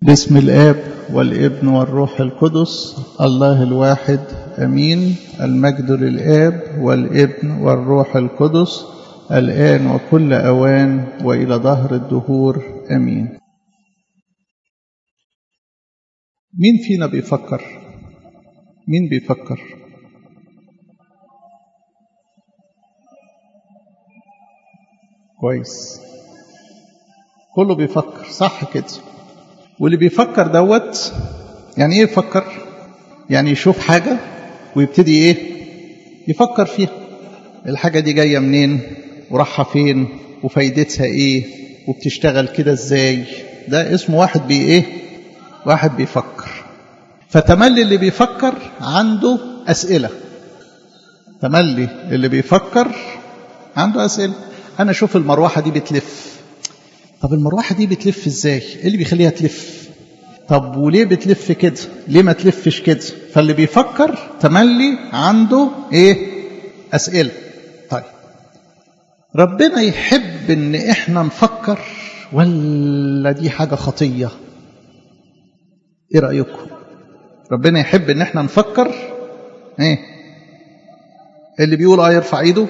باسم الآب والابن والروح القدس الله الواحد أمين المجد للآب والابن والروح القدس الآن وكل أوان وإلى ظهر الدهور أمين مين فينا بيفكر مين بيفكر كويس كله بيفكر صح كده واللي بيفكر دوت يعني ايه يفكر يعني يشوف حاجة ويبتدي ايه يفكر فيها الحاجة دي جاية منين وراحة فين وفايدتها ايه وبتشتغل كده ازاي ده اسمه واحد بي ايه واحد بيفكر فتملي اللي بيفكر عنده أسئلة تملي اللي بيفكر عنده أسئلة أنا أشوف المروحة دي بتلف طب المروحة دي بتلف ازاي ايه اللي بيخليها تلف طب وليه بتلف كده ليه ما تلفش كده فاللي بيفكر تملي عنده ايه اسئله طيب ربنا يحب ان احنا نفكر ولا دي حاجه خطيه ايه رايكم ربنا يحب ان احنا نفكر ايه اللي بيقول اه يرفع ايده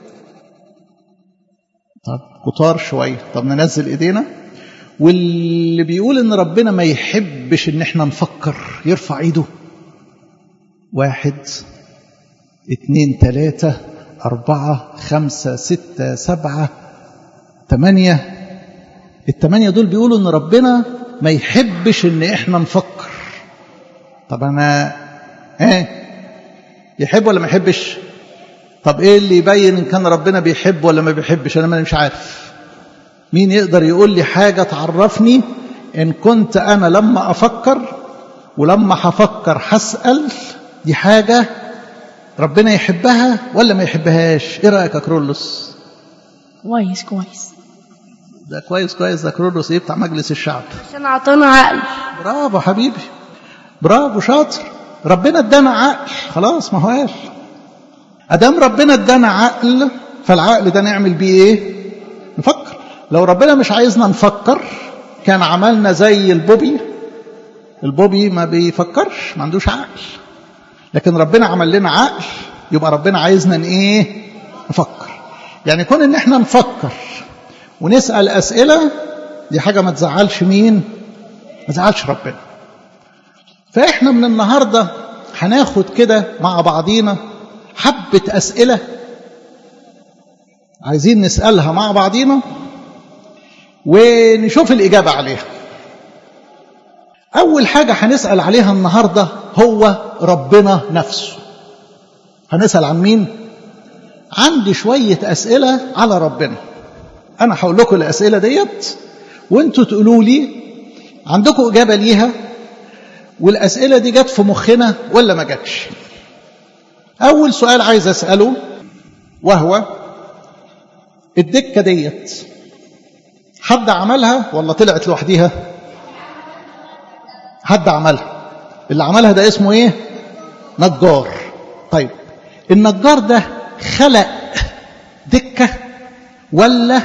طب كتار شوية طب ننزل ايدينا واللي بيقول ان ربنا ما يحبش ان احنا نفكر يرفع ايده واحد اتنين تلاتة أربعة خمسة ستة سبعة تمانية التمانية دول بيقولوا ان ربنا ما يحبش ان احنا نفكر طب انا ايه يحب ولا ما يحبش طب ايه اللي يبين ان كان ربنا بيحب ولا ما بيحبش انا مش عارف مين يقدر يقول لي حاجه تعرفني ان كنت انا لما افكر ولما هفكر هسال دي حاجه ربنا يحبها ولا ما يحبهاش ايه رايك يا كرولوس كويس كويس ده كويس كويس ده كرولوس ايه بتاع مجلس الشعب عشان اعطانا عقل برافو حبيبي برافو شاطر ربنا ادانا عقل خلاص ما هواش ادام ربنا ادانا عقل فالعقل ده نعمل بيه ايه نفكر لو ربنا مش عايزنا نفكر كان عملنا زي البوبي البوبي ما بيفكرش ما عندوش عقل لكن ربنا عمل لنا عقل يبقى ربنا عايزنا ان ايه نفكر يعني كون ان احنا نفكر ونسال اسئله دي حاجه ما تزعلش مين ما تزعلش ربنا فاحنا من النهارده هناخد كده مع بعضينا حبة أسئلة عايزين نسألها مع بعضينا ونشوف الإجابة عليها أول حاجة هنسأل عليها النهاردة هو ربنا نفسه هنسأل عن مين؟ عندي شوية أسئلة على ربنا أنا هقول لكم الأسئلة ديت وانتوا تقولوا لي عندكم إجابة ليها والأسئلة دي جت في مخنا ولا ما جاتش أول سؤال عايز أسأله وهو الدكة ديت حد عملها ولا طلعت لوحديها حد عملها اللي عملها ده اسمه ايه نجار طيب النجار ده خلق دكة ولا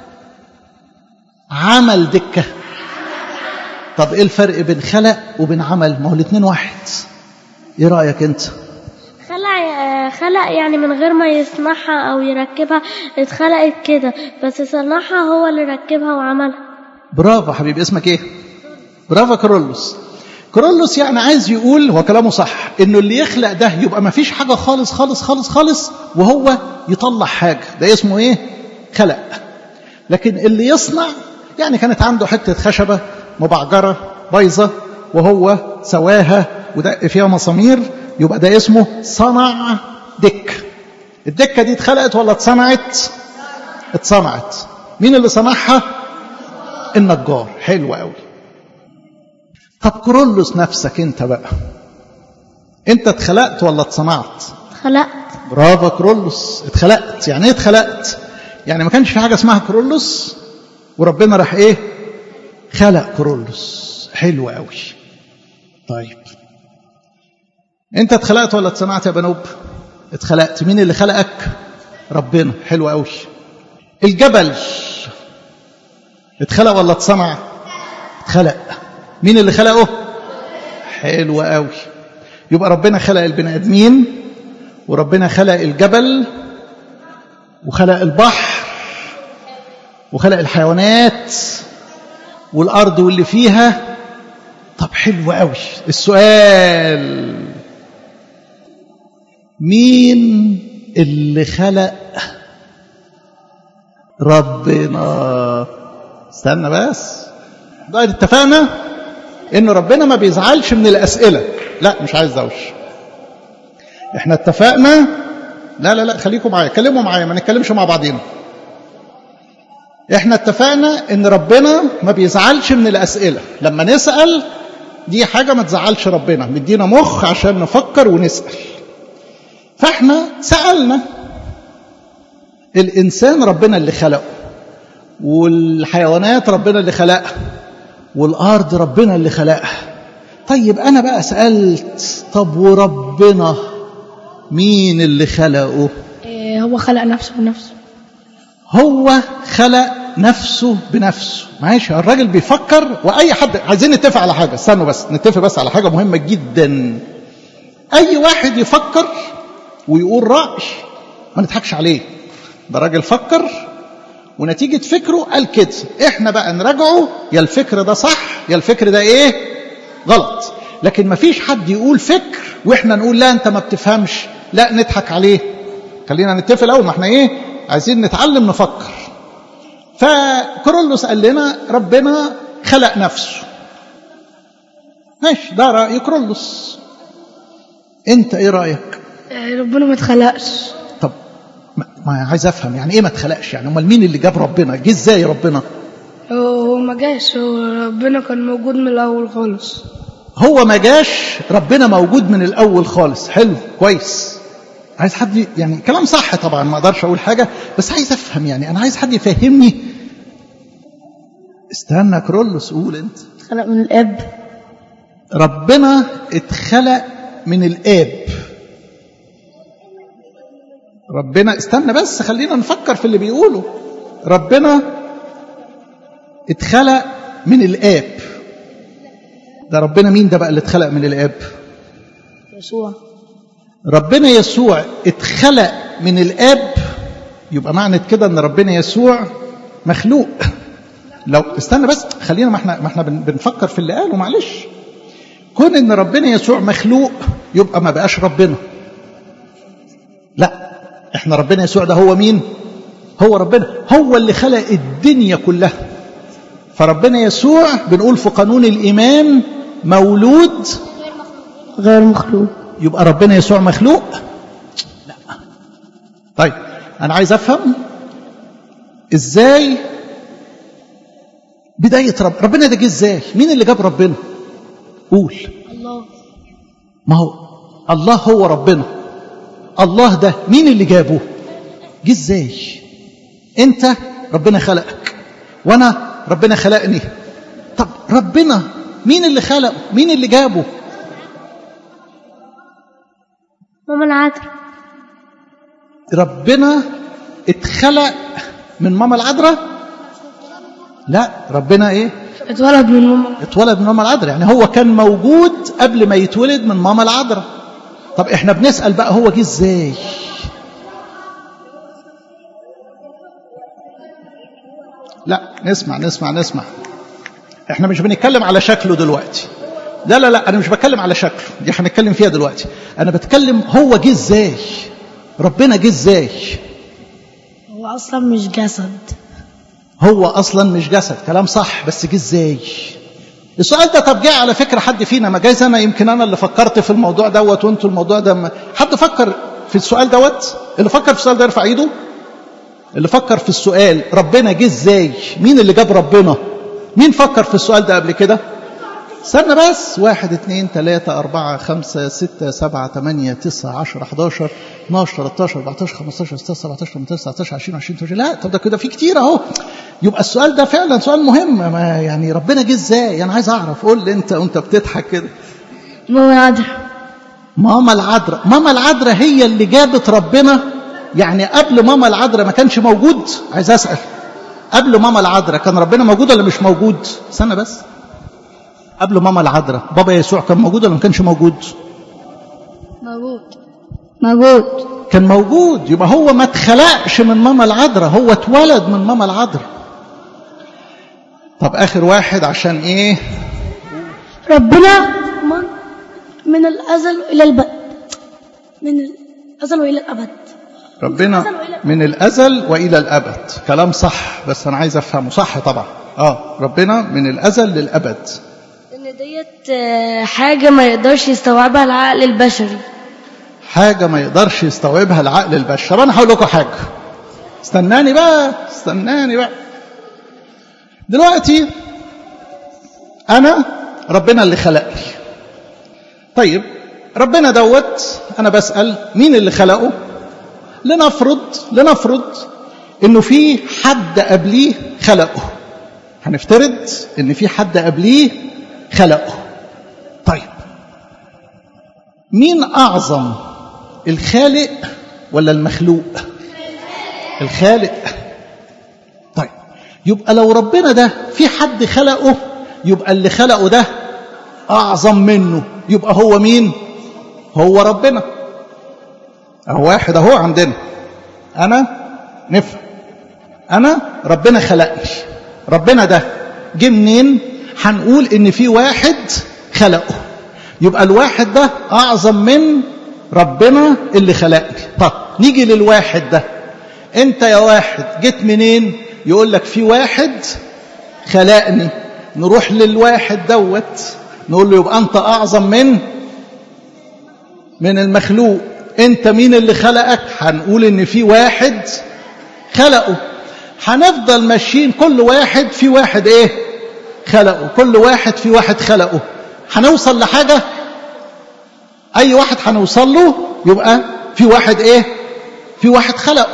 عمل دكة طب ايه الفرق بين خلق وبين عمل ما هو الاتنين واحد ايه رأيك انت خلق خلق يعني من غير ما يصنعها او يركبها اتخلقت كده بس صنعها هو اللي ركبها وعملها برافو حبيبي اسمك ايه برافو كرولوس كرولوس يعني عايز يقول هو كلامه صح انه اللي يخلق ده يبقى ما فيش حاجه خالص خالص خالص خالص وهو يطلع حاجه ده اسمه ايه خلق لكن اللي يصنع يعني كانت عنده حته خشبه مبعجره بايظه وهو سواها ودق فيها مسامير يبقى ده اسمه صنع دك الدكة دي اتخلقت ولا اتصنعت اتصنعت مين اللي صنعها النجار حلو قوي طب كرولوس نفسك انت بقى انت اتخلقت ولا اتصنعت خلقت برافو كرولوس اتخلقت يعني ايه اتخلقت يعني ما كانش في حاجه اسمها كرولوس وربنا راح ايه خلق كرولوس حلو قوي طيب انت اتخلقت ولا اتصنعت يا بنوب اتخلقت مين اللي خلقك ربنا حلو قوي الجبل اتخلق ولا اتصنع اتخلق مين اللي خلقه حلو قوي يبقى ربنا خلق البني ادمين وربنا خلق الجبل وخلق البحر وخلق الحيوانات والارض واللي فيها طب حلو قوي السؤال مين اللي خلق ربنا استنى بس ده اتفقنا ان ربنا ما بيزعلش من الاسئله لا مش عايز دوش احنا اتفقنا لا لا لا خليكم معايا كلموا معايا ما نتكلمش مع بعضينا احنا اتفقنا ان ربنا ما بيزعلش من الاسئله لما نسال دي حاجه ما تزعلش ربنا مدينا مخ عشان نفكر ونسال فاحنا سالنا الانسان ربنا اللي خلقه والحيوانات ربنا اللي خلقها والارض ربنا اللي خلقها طيب انا بقى سالت طب وربنا مين اللي خلقه إيه هو خلق نفسه بنفسه هو خلق نفسه بنفسه ماشي الراجل بيفكر واي حد عايزين نتفق على حاجه استنوا بس نتفق بس على حاجه مهمه جدا اي واحد يفكر ويقول راي ما نضحكش عليه ده راجل فكر ونتيجة فكره قال كده احنا بقى نراجعه يا الفكر ده صح يا الفكر ده ايه غلط لكن ما فيش حد يقول فكر واحنا نقول لا انت ما بتفهمش لا نضحك عليه خلينا نتفق الاول ما احنا ايه عايزين نتعلم نفكر فكرولوس قال لنا ربنا خلق نفسه ماشي ده رأي كرولوس انت ايه رأيك إيه ربنا ما اتخلقش طب ما ما عايز افهم يعني ايه ما اتخلقش يعني امال مين اللي جاب ربنا جه ازاي ربنا هو هو ما جاش هو ربنا كان موجود من الاول خالص هو ما جاش ربنا موجود من الاول خالص حلو كويس عايز حد ي- يعني كلام صح طبعا ما اقدرش اقول حاجه بس عايز افهم يعني انا عايز حد يفهمني استنى كرولوس قول انت خلق من الاب ربنا اتخلق من الاب ربنا استنى بس خلينا نفكر في اللي بيقوله ربنا اتخلق من الاب ده ربنا مين ده بقى اللي اتخلق من الاب يسوع ربنا يسوع اتخلق من الاب يبقى معنى كده ان ربنا يسوع مخلوق لو استنى بس خلينا ما احنا ما احنا بن- بنفكر في اللي قاله معلش كون ان ربنا يسوع مخلوق يبقى ما بقاش ربنا لا احنا ربنا يسوع ده هو مين هو ربنا هو اللي خلق الدنيا كلها فربنا يسوع بنقول في قانون الايمان مولود غير مخلوق يبقى ربنا يسوع مخلوق لا طيب انا عايز افهم ازاي بدايه رب ربنا ده جه ازاي مين اللي جاب ربنا قول الله ما هو الله هو ربنا الله ده مين اللي جابه جه ازاي انت ربنا خلقك وانا ربنا خلقني طب ربنا مين اللي خلقه مين اللي جابه ماما العذراء ربنا اتخلق من ماما العذراء لا ربنا ايه اتولد من ماما اتولد من ماما العذراء يعني هو كان موجود قبل ما يتولد من ماما العذراء طب احنا بنسأل بقى هو جه ازاي لا نسمع نسمع نسمع احنا مش بنتكلم على شكله دلوقتي لا لا لا انا مش بتكلم على شكله دي هنتكلم فيها دلوقتي انا بتكلم هو جه ازاي ربنا جه ازاي هو اصلا مش جسد هو اصلا مش جسد كلام صح بس جه ازاي السؤال ده طب جه على فكره حد فينا ما جايز انا يمكن انا اللي فكرت في الموضوع دوت وانتوا الموضوع ده ما حد فكر في السؤال دوت اللي فكر في السؤال ده يرفع ايده اللي فكر في السؤال ربنا جه ازاي مين اللي جاب ربنا مين فكر في السؤال ده قبل كده استنى بس واحد اثنين ثلاثة أربعة خمسة ستة سبعة ثمانية تسعة عشرة 11 12 13 14 15 16 17 18 19 20 20 22 لا طب ده كده في كتير أهو يبقى السؤال ده فعلا سؤال مهم ما يعني ربنا جه ازاي أنا عايز أعرف قول لي أنت وأنت بتضحك كده ماما العذراء ماما العذراء ماما العذراء هي اللي جابت ربنا يعني قبل ماما العذراء ما كانش موجود عايز أسأل قبل ماما العذراء كان ربنا موجود ولا مش موجود استنى بس قبل ماما العذراء بابا يسوع كان موجود ولا ما كانش موجود موجود موجود كان موجود يبقى هو ما اتخلقش من ماما العذراء هو اتولد من ماما العذراء طب اخر واحد عشان ايه ربنا من, من الأزل إلى البد من الأزل وإلى الأبد ربنا من الازل والى الابد كلام صح بس انا عايز افهمه صح طبعا اه ربنا من الازل للابد إن ديت آه، حاجة ما يقدرش يستوعبها العقل البشري حاجه ما يقدرش يستوعبها العقل البشري طب انا هقول لكم حاجه استناني بقى استناني بقى دلوقتي انا ربنا اللي خلقني طيب ربنا دوت انا بسال مين اللي خلقه لنفرض لنفرض انه في حد قبليه خلقه هنفترض ان في حد قبليه خلقه طيب مين اعظم الخالق ولا المخلوق الخالق طيب يبقى لو ربنا ده في حد خلقه يبقى اللي خلقه ده اعظم منه يبقى هو مين هو ربنا اهو واحد اهو عندنا انا نفهم انا ربنا خلقني ربنا ده جه منين هنقول ان في واحد خلقه يبقى الواحد ده اعظم من ربنا اللي خلقني طب نيجي للواحد ده انت يا واحد جيت منين يقول لك في واحد خلقني نروح للواحد دوت نقول له يبقى انت اعظم من من المخلوق انت مين اللي خلقك هنقول ان في واحد خلقه هنفضل ماشيين كل واحد في واحد ايه خلقه كل واحد في واحد خلقه هنوصل لحاجة اي واحد هنوصل له يبقى في واحد ايه في واحد خلقه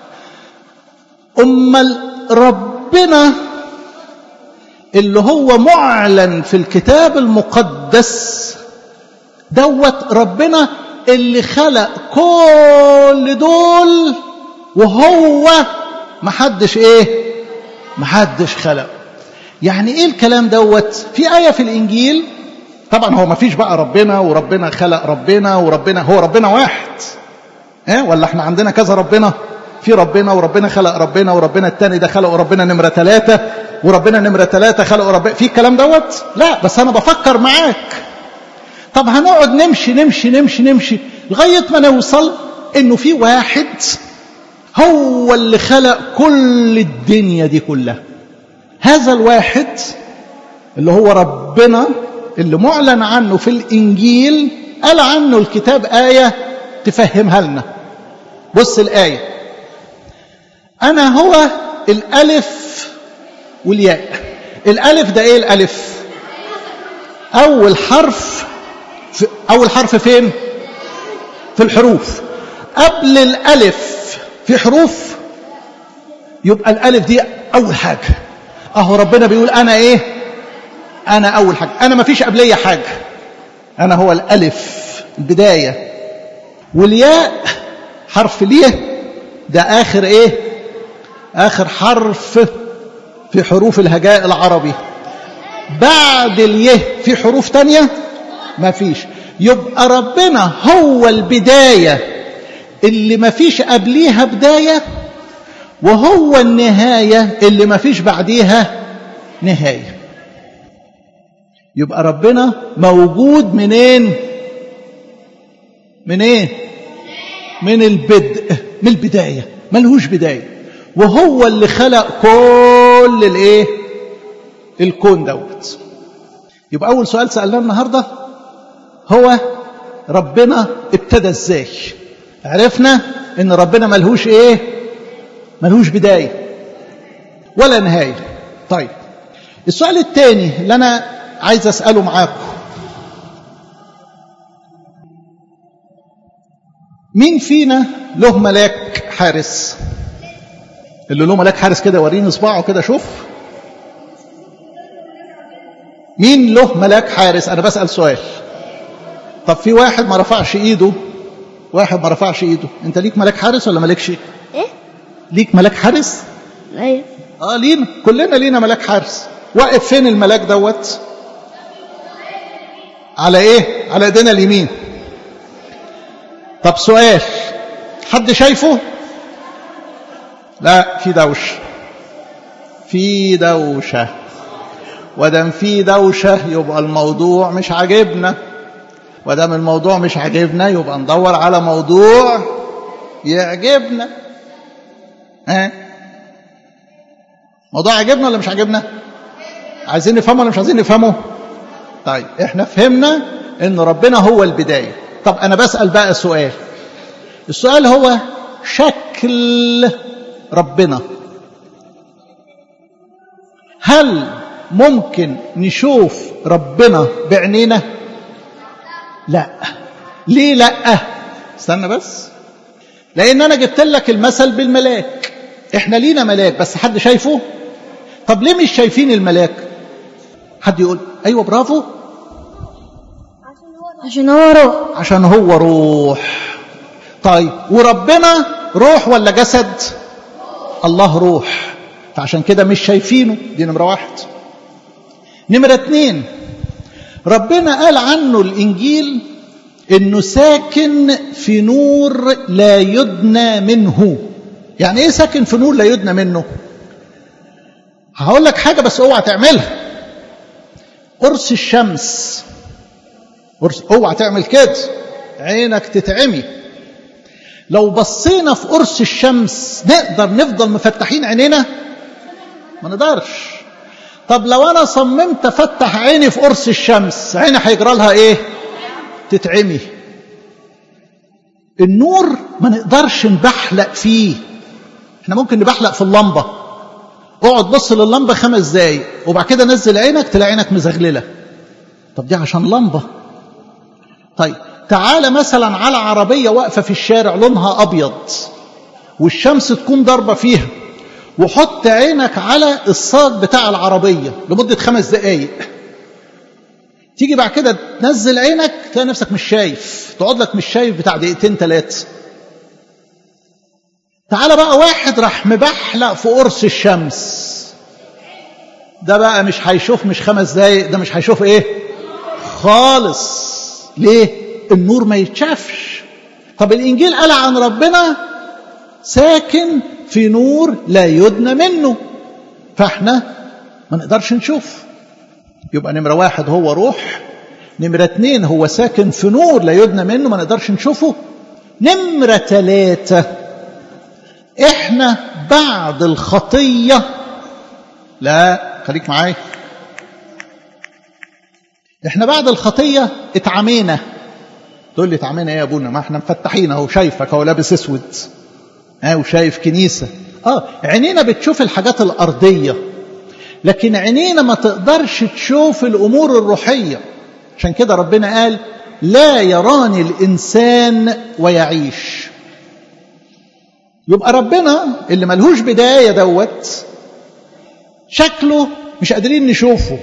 امال ربنا اللي هو معلن في الكتاب المقدس دوت ربنا اللي خلق كل دول وهو محدش ايه محدش خلق يعني ايه الكلام دوت في آية في الإنجيل طبعا هو مفيش بقى ربنا وربنا خلق ربنا وربنا هو ربنا واحد ايه ولا احنا عندنا كذا ربنا في ربنا وربنا خلق ربنا وربنا التاني ده خلق ربنا نمرة ثلاثة وربنا نمرة ثلاثة خلق ربنا في الكلام دوت لا بس أنا بفكر معاك طب هنقعد نمشي نمشي نمشي نمشي لغاية ما نوصل إنه في واحد هو اللي خلق كل الدنيا دي كلها هذا الواحد اللي هو ربنا اللي معلن عنه في الإنجيل قال عنه الكتاب آية تفهمها لنا بص الآية أنا هو الألف والياء الألف ده إيه الألف أول حرف في أول حرف فين في الحروف قبل الألف في حروف يبقى الألف دي أول حاجة أهو ربنا بيقول أنا إيه أنا أول حاجة أنا ما فيش قبلية حاجة أنا هو الألف البداية والياء حرف ليه ده آخر إيه آخر حرف في حروف الهجاء العربي بعد اليه في حروف تانية ما فيش يبقى ربنا هو البداية اللي ما فيش قبليها بداية وهو النهاية اللي ما فيش بعديها نهاية يبقى ربنا موجود منين منين من البدء من البداية ملهوش بداية وهو اللي خلق كل الايه الكون دوت يبقى اول سؤال سالناه النهارده هو ربنا ابتدى ازاي عرفنا ان ربنا ملهوش ايه ملهوش بدايه ولا نهايه طيب السؤال الثاني اللي انا عايز اساله معاكم مين فينا له ملاك حارس اللي له ملاك حارس كده وريني صباعه كده شوف مين له ملاك حارس انا بسال سؤال طب في واحد ما رفعش ايده واحد ما رفعش ايده انت ليك ملاك حارس ولا مالكش ايه ليك ملاك حارس ايوه اه لينا كلنا لينا ملاك حارس واقف فين الملاك دوت على ايه على ايدينا اليمين طب سؤال حد شايفه لا في دوشه في دوشه ودام في دوشه يبقى الموضوع مش عاجبنا ودام الموضوع مش عاجبنا يبقى ندور على موضوع يعجبنا ها موضوع عاجبنا ولا مش عاجبنا عايزين نفهمه ولا مش عايزين نفهمه طيب احنا فهمنا ان ربنا هو البدايه طب انا بسال بقى سؤال السؤال هو شكل ربنا هل ممكن نشوف ربنا بعينينا لا ليه لا استنى بس لان انا جبت لك المثل بالملاك احنا لينا ملاك بس حد شايفه طب ليه مش شايفين الملاك حد يقول ايوه برافو عشان هو روح عشان هو روح طيب وربنا روح ولا جسد الله روح فعشان كده مش شايفينه دي نمرة واحد نمرة اتنين ربنا قال عنه الإنجيل إنه ساكن في نور لا يدنى منه يعني إيه ساكن في نور لا يدنى منه هقول لك حاجة بس اوعى تعملها قرص الشمس قرص اوعى تعمل كده عينك تتعمي لو بصينا في قرص الشمس نقدر نفضل مفتحين عينينا ما نقدرش طب لو انا صممت افتح عيني في قرص الشمس عيني هيجرى لها ايه تتعمي النور ما نقدرش نبحلق فيه احنا ممكن نبحلق في اللمبه اقعد بص لللمبه خمس دقايق وبعد كده نزل عينك تلاقي عينك مزغلله طب دي عشان لمبه طيب تعالى مثلا على عربيه واقفه في الشارع لونها ابيض والشمس تكون ضاربه فيها وحط عينك على الصاج بتاع العربيه لمده خمس دقايق تيجي بعد كده تنزل عينك تلاقي نفسك مش شايف تقعد لك مش شايف بتاع دقيقتين ثلاثه تعالى بقى واحد راح مبحلق في قرص الشمس ده بقى مش هيشوف مش خمس دقايق ده مش هيشوف ايه خالص ليه النور ما يتشافش طب الانجيل قال عن ربنا ساكن في نور لا يدنى منه فاحنا ما نقدرش نشوف يبقى نمرة واحد هو روح نمرة اتنين هو ساكن في نور لا يدنى منه ما نقدرش نشوفه نمرة ثلاثة احنا بعد الخطية لا خليك معايا احنا بعد الخطية اتعمينا تقول لي اتعمينا ايه يا ابونا ما احنا مفتحين اهو شايفك اهو لابس اسود اه وشايف كنيسة اه عينينا بتشوف الحاجات الارضية لكن عينينا ما تقدرش تشوف الامور الروحية عشان كده ربنا قال لا يراني الانسان ويعيش يبقى ربنا اللي ملهوش بداية دوت شكله مش قادرين نشوفه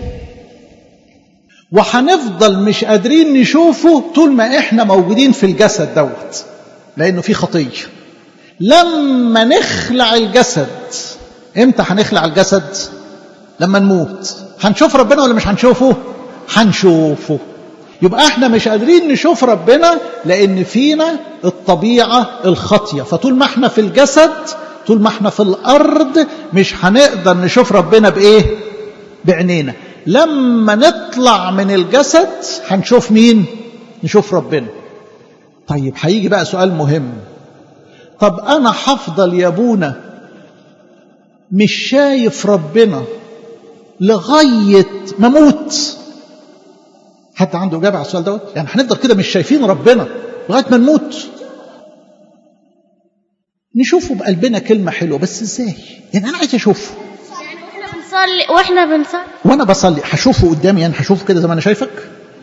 وهنفضل مش قادرين نشوفه طول ما احنا موجودين في الجسد دوت لانه في خطيه لما نخلع الجسد امتى هنخلع الجسد لما نموت هنشوف ربنا ولا مش هنشوفه هنشوفه يبقى احنا مش قادرين نشوف ربنا لان فينا الطبيعه الخاطيه فطول ما احنا في الجسد طول ما احنا في الارض مش هنقدر نشوف ربنا بايه بعينينا لما نطلع من الجسد هنشوف مين نشوف ربنا طيب هيجي بقى سؤال مهم طب انا هفضل يا ابونا مش شايف ربنا لغايه ما اموت حد عنده اجابه على السؤال دوت يعني هنفضل كده مش شايفين ربنا لغايه ما نموت نشوفه بقلبنا كلمه حلوه بس ازاي يعني انا عايز اشوفه واحنا بنصلي واحنا بنصلي وانا بصلي هشوفه قدامي يعني هشوفه كده زي ما انا شايفك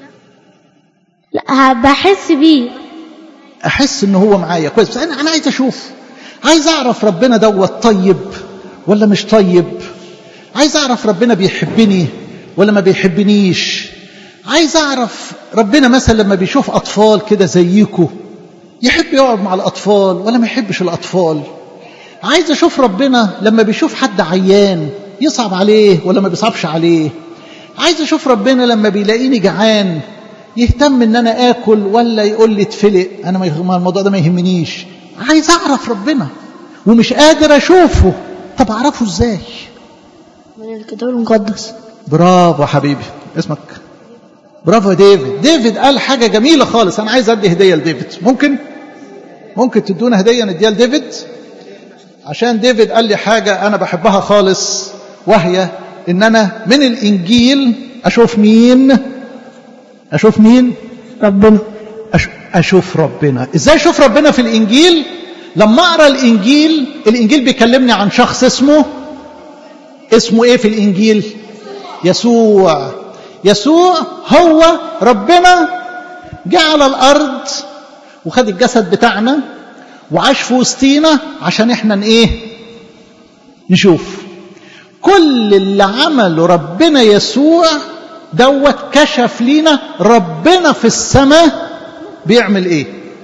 لا بحس بيه احس ان هو معايا كويس بس انا انا عايز اشوف عايز اعرف ربنا دوت طيب ولا مش طيب عايز اعرف ربنا بيحبني ولا ما بيحبنيش عايز اعرف ربنا مثلا لما بيشوف اطفال كده زيكم يحب يقعد مع الاطفال ولا ما يحبش الاطفال عايز اشوف ربنا لما بيشوف حد عيان يصعب عليه ولا ما بيصعبش عليه عايز اشوف ربنا لما بيلاقيني جعان يهتم ان انا اكل ولا يقول لي اتفلق انا ما الموضوع ده ما يهمنيش عايز اعرف ربنا ومش قادر اشوفه طب اعرفه ازاي من الكتاب المقدس برافو حبيبي اسمك برافو يا ديفيد ديفيد قال حاجة جميلة خالص أنا عايز أدي هدية لديفيد ممكن ممكن تدونا هدية نديها لديفيد عشان ديفيد قال لي حاجة أنا بحبها خالص وهي إن أنا من الإنجيل أشوف مين أشوف مين ربنا أش... أشوف ربنا إزاي أشوف ربنا في الإنجيل لما أقرأ الإنجيل الإنجيل بيكلمني عن شخص اسمه اسمه إيه في الإنجيل يسوع يسوع هو ربنا جه على الأرض وخد الجسد بتاعنا وعاش في وسطينا عشان احنا ايه نشوف كل اللي عمله ربنا يسوع دوت كشف لينا ربنا في السماء بيعمل ايه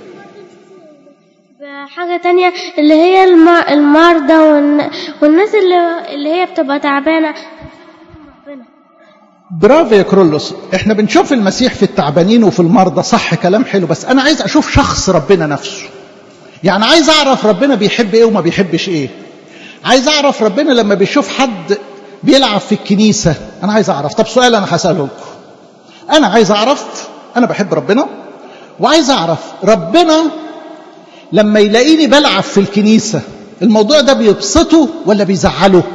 حاجة تانية اللي هي الم- المرضى والن- والناس اللي, اللي هي بتبقى تعبانة ربنا برافو يا كرولوس احنا بنشوف المسيح في التعبانين وفي المرضى صح كلام حلو بس انا عايز اشوف شخص ربنا نفسه يعني عايز اعرف ربنا بيحب ايه وما بيحبش ايه عايز اعرف ربنا لما بيشوف حد بيلعب في الكنيسة انا عايز اعرف طب سؤال انا هسأله لكم انا عايز اعرف انا بحب ربنا وعايز اعرف ربنا لما يلاقيني بلعب في الكنيسة الموضوع ده بيبسطه ولا بيزعله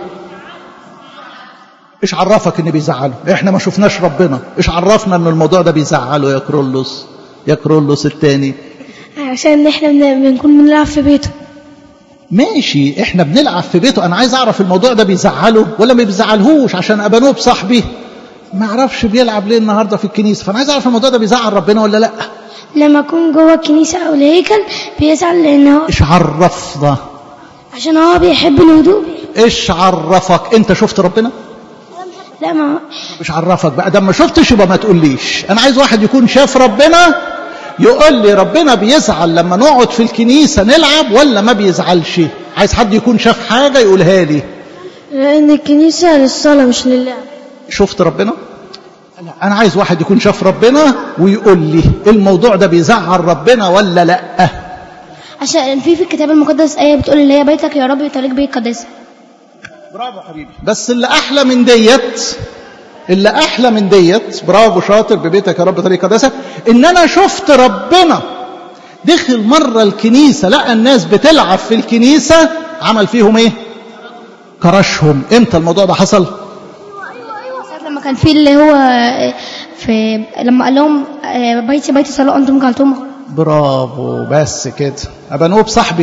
ايش عرفك ان بيزعله احنا ما شفناش ربنا ايش عرفنا ان الموضوع ده بيزعله يا كرولوس يا كرولوس التاني عشان احنا بن- بنكون بنلعب في بيته ماشي احنا بنلعب في بيته انا عايز اعرف الموضوع ده بيزعله ولا ما بيزعلهوش عشان ابانوب صاحبي ما اعرفش بيلعب ليه النهارده في الكنيسه فانا عايز اعرف الموضوع ده بيزعل ربنا ولا لا لما اكون جوه الكنيسة او الهيكل بيزعل لان هو ايش عرفنا عشان هو بيحب الهدوء ايش عرفك انت شفت ربنا لا ما مش عرفك بقى ده ما شفتش يبقى ما تقوليش انا عايز واحد يكون شاف ربنا يقول لي ربنا بيزعل لما نقعد في الكنيسه نلعب ولا ما بيزعلش عايز حد يكون شاف حاجه يقولها لي لان الكنيسة للصلاة مش للعب شفت ربنا لا، انا عايز واحد يكون شاف ربنا ويقول لي الموضوع ده بيزعل ربنا ولا لا عشان في في الكتاب المقدس آية بتقول اللي هي بيتك يا رب يطلق بيه القداسة برافو حبيبي بس اللي احلى من ديت اللي احلى من ديت برافو شاطر ببيتك يا رب طريق قداسه ان انا شفت ربنا دخل مره الكنيسه لقى الناس بتلعب في الكنيسه عمل فيهم ايه كرشهم امتى الموضوع ده حصل ساعة لما كان في اللي هو في لما قال لهم آه، بيتي بيتي صلاة أنتم جعلتم برافو بس كده ابانوب صاحبي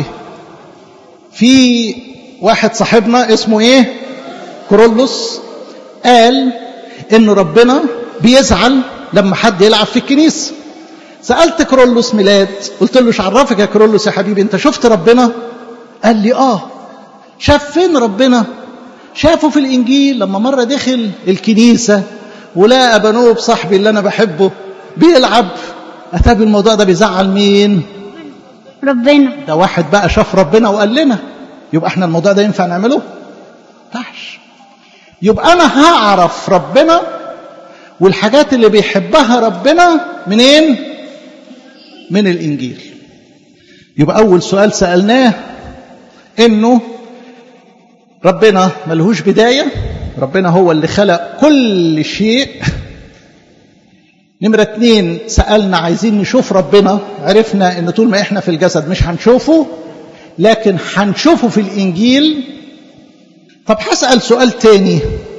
في واحد صاحبنا اسمه ايه كرولوس قال ان ربنا بيزعل لما حد يلعب في الكنيسه سالت كرولوس ميلاد قلت له ايش عرفك يا كرولوس يا حبيبي انت شفت ربنا قال لي اه شاف فين ربنا شافه في الانجيل لما مره دخل الكنيسه ولقى ابانوب صاحبي اللي انا بحبه بيلعب اتى بالموضوع ده بيزعل مين ربنا ده واحد بقى شاف ربنا وقال لنا يبقى احنا الموضوع ده ينفع نعمله ينفعش يبقى انا هعرف ربنا والحاجات اللي بيحبها ربنا منين من الانجيل يبقى اول سؤال سالناه انه ربنا ملهوش بدايه ربنا هو اللي خلق كل شيء نمرة اتنين سألنا عايزين نشوف ربنا عرفنا ان طول ما احنا في الجسد مش هنشوفه لكن هنشوفه في الانجيل طب هسأل سؤال تاني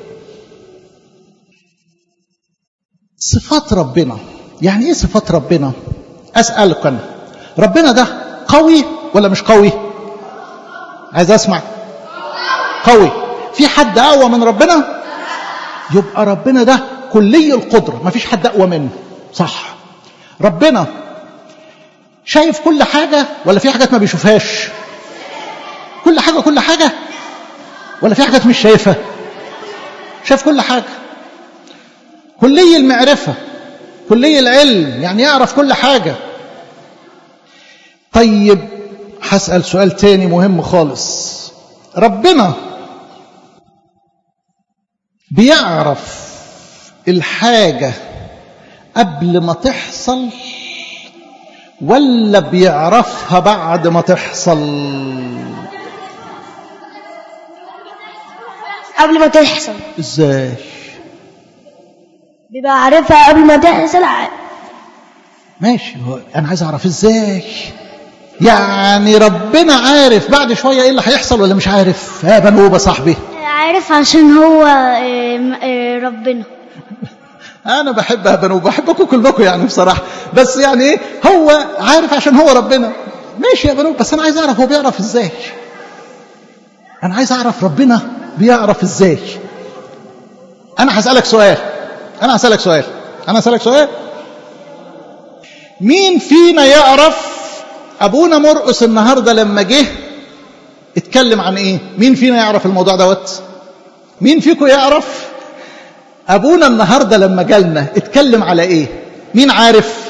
صفات ربنا يعني ايه صفات ربنا اسألك انا ربنا ده قوي ولا مش قوي عايز اسمع قوي في حد اقوى من ربنا يبقى ربنا ده كلي القدرة ما فيش حد أقوى منه صح ربنا شايف كل حاجة ولا في حاجات ما بيشوفهاش كل حاجة كل حاجة ولا في حاجات مش شايفها شايف كل حاجة كلي المعرفة كلي العلم يعني يعرف كل حاجة طيب هسأل سؤال تاني مهم خالص ربنا بيعرف الحاجة قبل ما تحصل ولا بيعرفها بعد ما تحصل قبل ما تحصل ازاي بيبقى عارفها قبل ما تحصل ماشي هو انا عايز اعرف ازاي يعني ربنا عارف بعد شويه ايه اللي هيحصل ولا مش عارف يا بنوبه صاحبي عارف عشان هو آه، آه، ربنا انا بحب بنوبه بحبكم كلكم يعني بصراحه بس يعني ايه هو عارف عشان هو ربنا ماشي يا بنوبه بس انا عايز اعرف هو بيعرف ازاي انا عايز اعرف ربنا بيعرف ازاي انا هسالك سؤال انا هسالك سؤال انا هسالك سؤال مين فينا يعرف ابونا مرقس النهارده لما جه اتكلم عن ايه مين فينا يعرف الموضوع دوت مين فيكم يعرف ابونا النهارده لما جالنا اتكلم على ايه مين عارف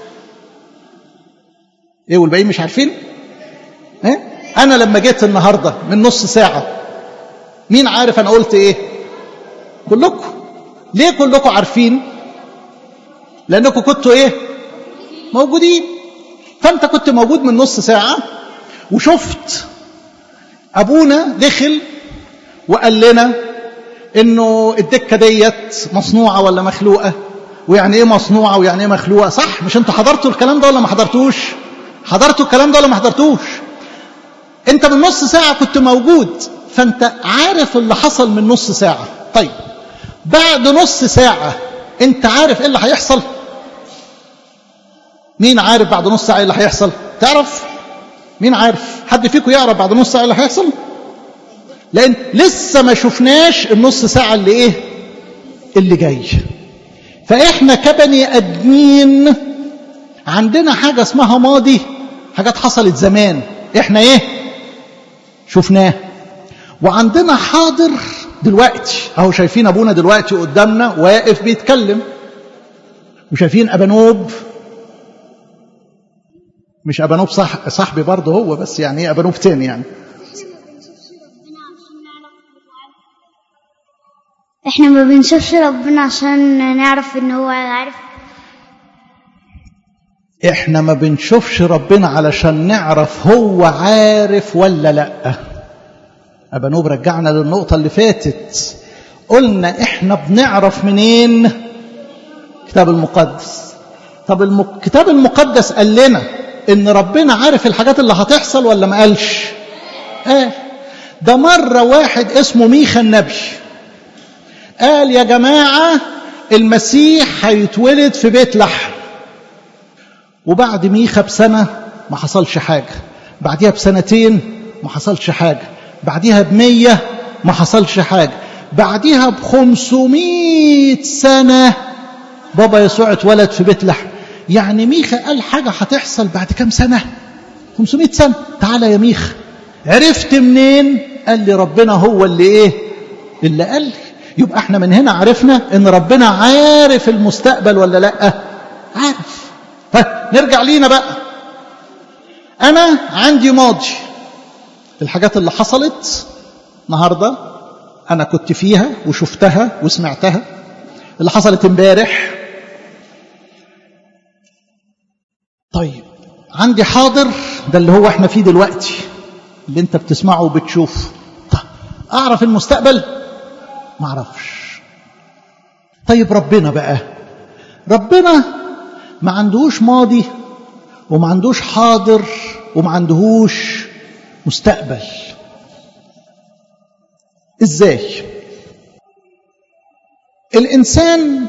ايه والباقيين مش عارفين ها انا لما جيت النهارده من نص ساعه مين عارف انا قلت ايه كلكم ليه كلكم عارفين لانكم كنتوا ايه موجودين فانت كنت موجود من نص ساعه وشفت ابونا دخل وقال لنا انه الدكه ديت مصنوعه ولا مخلوقه ويعني ايه مصنوعه ويعني ايه مخلوقه صح مش انتوا حضرتوا الكلام ده ولا ما حضرتوش حضرتوا الكلام ده ولا ما حضرتوش انت من نص ساعه كنت موجود فانت عارف اللي حصل من نص ساعه طيب بعد نص ساعه انت عارف ايه اللي هيحصل مين عارف بعد نص ساعه ايه اللي هيحصل تعرف مين عارف حد فيكم يعرف بعد نص ساعه ايه اللي هيحصل لان لسه ما شفناش النص ساعه اللي ايه اللي جاي فاحنا كبني ادمين عندنا حاجه اسمها ماضي حاجات حصلت زمان احنا ايه شفناه وعندنا حاضر دلوقتي اهو شايفين ابونا دلوقتي قدامنا واقف بيتكلم وشايفين ابانوب مش ابانوب صح صاحبي برضه هو بس يعني ايه ابانوب تاني يعني احنا ما بنشوفش ربنا عشان نعرف ان هو عارف احنا ما بنشوفش ربنا علشان نعرف هو عارف ولا لا ابانوب رجعنا للنقطه اللي فاتت قلنا احنا بنعرف منين الكتاب المقدس طب الكتاب المقدس قال لنا ان ربنا عارف الحاجات اللي هتحصل ولا ما قالش قال ده مره واحد اسمه ميخا النبي قال يا جماعه المسيح هيتولد في بيت لحم وبعد ميخا بسنة ما حصلش حاجة بعديها بسنتين ما حصلش حاجة بعديها بمية ما حصلش حاجة بعديها بخمسمائة سنة بابا يسوع اتولد في بيت لحم يعني ميخا قال حاجة هتحصل بعد كام سنة 500 سنة تعالى يا ميخا عرفت منين قال لي ربنا هو اللي ايه اللي قال لي يبقى احنا من هنا عرفنا ان ربنا عارف المستقبل ولا لا عارف طيب نرجع لينا بقى انا عندي ماضي الحاجات اللي حصلت النهارده انا كنت فيها وشفتها وسمعتها اللي حصلت امبارح طيب عندي حاضر ده اللي هو احنا فيه دلوقتي اللي انت بتسمعه وبتشوفه طيب اعرف المستقبل ما اعرفش طيب ربنا بقى ربنا ما عندهوش ماضي وما عندهوش حاضر وما عندهوش مستقبل ازاي الانسان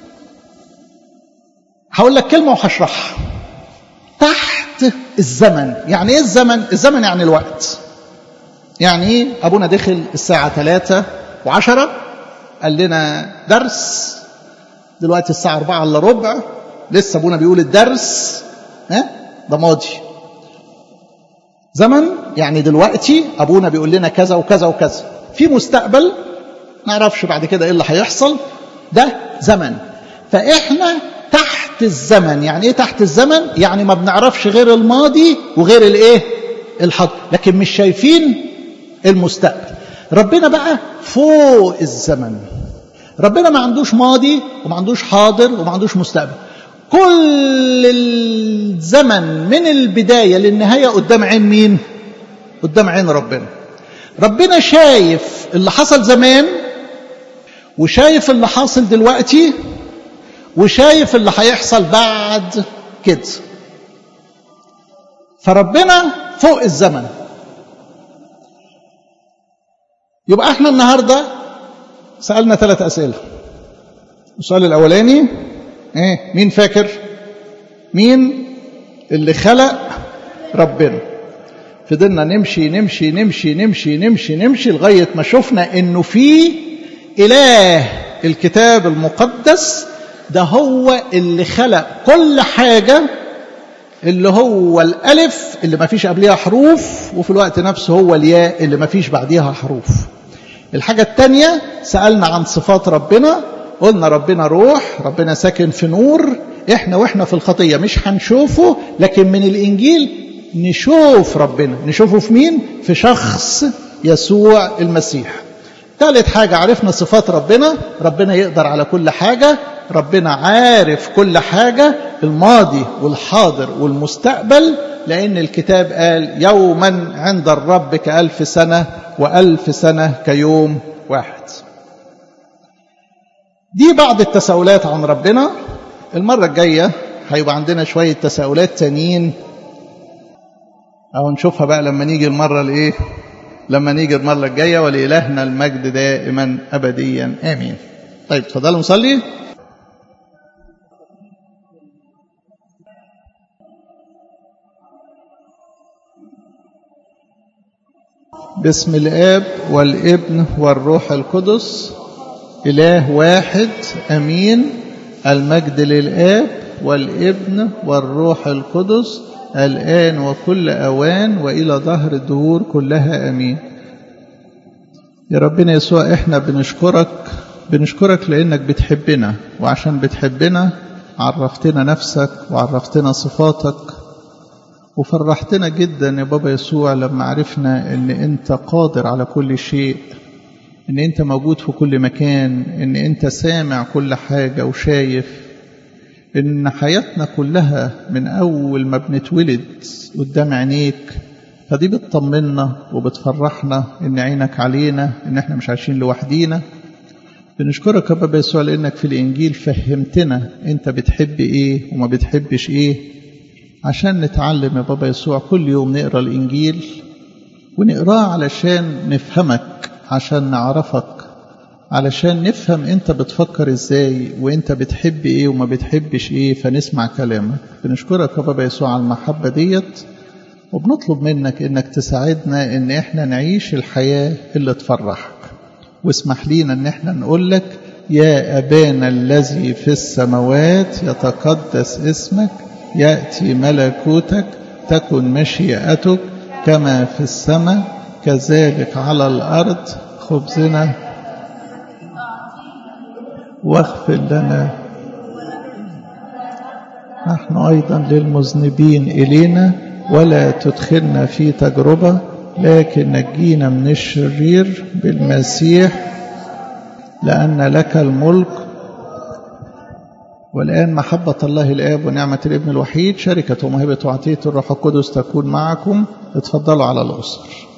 هقول لك كلمه وهشرحها تحت الزمن يعني ايه الزمن الزمن يعني الوقت يعني ايه ابونا دخل الساعه 3 وعشرة قال لنا درس دلوقتي الساعه 4 الا ربع لسه ابونا بيقول الدرس ها ده ماضي زمن يعني دلوقتي ابونا بيقول لنا كذا وكذا وكذا في مستقبل ما نعرفش بعد كده ايه اللي هيحصل ده زمن فاحنا تحت الزمن يعني ايه تحت الزمن يعني ما بنعرفش غير الماضي وغير الايه الحاضر لكن مش شايفين المستقبل ربنا بقى فوق الزمن ربنا ما عندوش ماضي وما عندوش حاضر وما عندوش مستقبل كل الزمن من البداية للنهاية قدام عين مين قدام عين ربنا ربنا شايف اللي حصل زمان وشايف اللي حاصل دلوقتي وشايف اللي هيحصل بعد كده فربنا فوق الزمن يبقى احنا النهارده سالنا ثلاث اسئله السؤال الاولاني ايه مين فاكر مين اللي خلق ربنا فضلنا نمشي نمشي نمشي نمشي نمشي نمشي لغايه ما شفنا انه في اله الكتاب المقدس ده هو اللي خلق كل حاجه اللي هو الالف اللي ما فيش قبلها حروف وفي الوقت نفسه هو الياء اللي ما فيش بعديها حروف الحاجه الثانيه سالنا عن صفات ربنا قلنا ربنا روح ربنا ساكن في نور احنا واحنا في الخطيه مش هنشوفه لكن من الانجيل نشوف ربنا نشوفه في مين في شخص يسوع المسيح ثالث حاجة عرفنا صفات ربنا ربنا يقدر على كل حاجة ربنا عارف كل حاجة الماضي والحاضر والمستقبل لأن الكتاب قال يوما عند الرب كألف سنة وألف سنة كيوم واحد دي بعض التساؤلات عن ربنا المرة الجاية هيبقى عندنا شوية تساؤلات تانيين أو نشوفها بقى لما نيجي المرة الإيه لما نيجي المرة الجاية ولإلهنا المجد دائما أبديا آمين طيب تفضلوا نصلي باسم الآب والابن والروح القدس إله واحد أمين المجد للآب والابن والروح القدس الآن وكل أوان وإلى ظهر الدهور كلها أمين يا ربنا يسوع إحنا بنشكرك بنشكرك لأنك بتحبنا وعشان بتحبنا عرفتنا نفسك وعرفتنا صفاتك وفرحتنا جدا يا بابا يسوع لما عرفنا ان انت قادر على كل شيء ان انت موجود في كل مكان ان انت سامع كل حاجة وشايف ان حياتنا كلها من اول ما بنتولد قدام عينيك فدي بتطمنا وبتفرحنا ان عينك علينا ان احنا مش عايشين لوحدينا بنشكرك يا بابا يسوع لانك في الانجيل فهمتنا انت بتحب ايه وما بتحبش ايه عشان نتعلم يا بابا يسوع كل يوم نقرا الانجيل ونقراه علشان نفهمك عشان نعرفك علشان نفهم انت بتفكر ازاي وانت بتحب ايه وما بتحبش ايه فنسمع كلامك بنشكرك يا بابا يسوع على المحبه ديت وبنطلب منك انك تساعدنا ان احنا نعيش الحياه اللي تفرحك واسمح لينا ان احنا نقول لك يا ابانا الذي في السماوات يتقدس اسمك ياتي ملكوتك تكن مشيئتك كما في السماء كذلك على الارض خبزنا واغفر لنا نحن ايضا للمذنبين الينا ولا تدخلنا في تجربه لكن نجينا من الشرير بالمسيح لان لك الملك والآن محبة الله الآب ونعمة الابن الوحيد شركة وموهبة وعطية الروح القدس تكون معكم اتفضلوا على الأسر